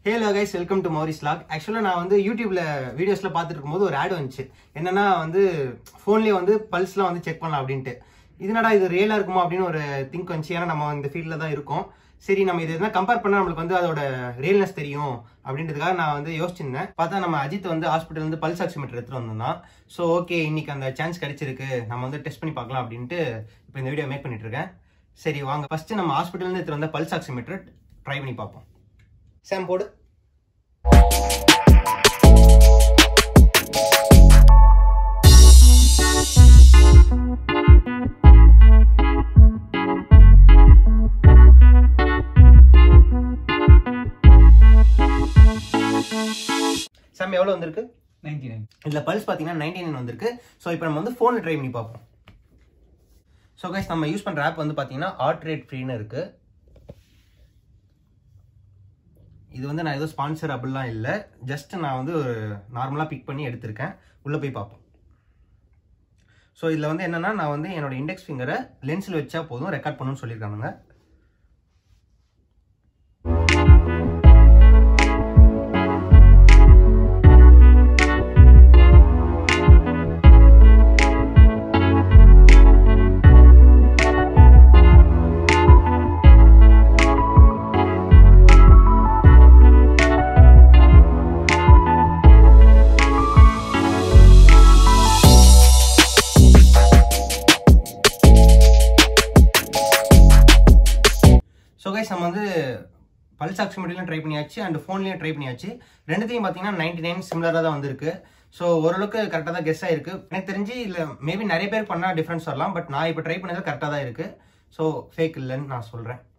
Halo guys welcome to Maurice log ஆக்சுவலாக நான் வந்து யூடியூப்ல வீடியோஸ்ல பார்த்துட்டு இருக்கும்போது ஒரு ஆட் வந்துச்சு என்னன்னா வந்து ஃபோன்லேயே வந்து பல்ஸ்லாம் வந்து செக் பண்ணலாம் அப்படின்ட்டு இதனடா இது ரியலாக இருக்குமா அப்படின்னு ஒரு திங்க் வந்துச்சு ஏன்னா நம்ம இந்த ஃபீல்டில் தான் இருக்கோம் சரி நம்ம இது எதனா கம்பேர் பண்ணால் நம்மளுக்கு வந்து அதோட ரியல்னஸ் தெரியும் அப்படின்றதுக்காக நான் வந்து யோசிச்சிருந்தேன் பார்த்தா நம்ம அஜித் வந்து ஹாஸ்பிட்டல் வந்து பல்ஸ் ஆக்சிமீட்டர் எடுத்துட்டு வந்திருந்தான் ஸோ ஓகே இன்னைக்கு அந்த சான்ஸ் கிடைச்சிருக்கு நம்ம வந்து டெஸ்ட் பண்ணி பார்க்கலாம் அப்படின்ட்டு இப்போ இந்த வீடியோ மேக் பண்ணிட்டு இருக்கேன் சரி வாங்க ஃபர்ஸ்ட் நம்ம ஹாஸ்பிட்டல்லேருந்து எடுத்துட்டு வந்த பல்ஸ் ஆக்சிமீட்டர் ட்ரை பண்ணி பார்ப்போம் சாம் போடு சாம் எவ்வளோ வந்திருக்கு நைன்டி நைன் இதில் பல்ஸ் பார்த்தீங்கன்னா நைன்டி நைன் வந்திருக்கு ஸோ இப்போ நம்ம வந்து ஃபோனில் ட்ரை பண்ணி பார்ப்போம் ஸோ கைஸ் நம்ம யூஸ் பண்ணுற ஆப் வந்து பார்த்தீங்கன்னா ஆர்ட் ரேட் ஃப்ரீன்னு இருக்கு இது வந்து நான் ஏதோ ஸ்பான்சர் அப்படிலாம் இல்லை ஜஸ்ட் நான் வந்து ஒரு நார்மலாக பிக் பண்ணி எடுத்திருக்கேன் உள்ளே போய் பார்ப்போம் ஸோ இதில் வந்து என்னன்னா நான் வந்து என்னோட இண்டெக்ஸ் ஃபிங்கரை லென்ஸில் வச்சா போதும் ரெக்கார்ட் பண்ணணும்னு சொல்லியிருக்காங்க ஸோ கைஸ் நம்ம வந்து பல்ஸ் ஆக்சிமீட்டர்லையும் ட்ரை பண்ணியாச்சு அண்ட் ஃபோன்லேயும் ட்ரை பண்ணியாச்சு ரெண்டுத்தையும் பார்த்தீங்கன்னா நைன்டி நைன் சிமிலராக தான் வந்திருக்கு ஸோ ஓரளவுக்கு கரெக்டாக தான் கெஸ் ஆயிருக்கு எனக்கு தெரிஞ்சு இல்லை மேபி நிறைய பேர் பண்ணால் டிஃப்ரென்ஸ் வரலாம் பட் நான் இப்போ ட்ரை பண்ணது கரெக்டாக தான் இருக்குது ஸோ ஃபேக் இல்லைன்னு நான் சொல்கிறேன்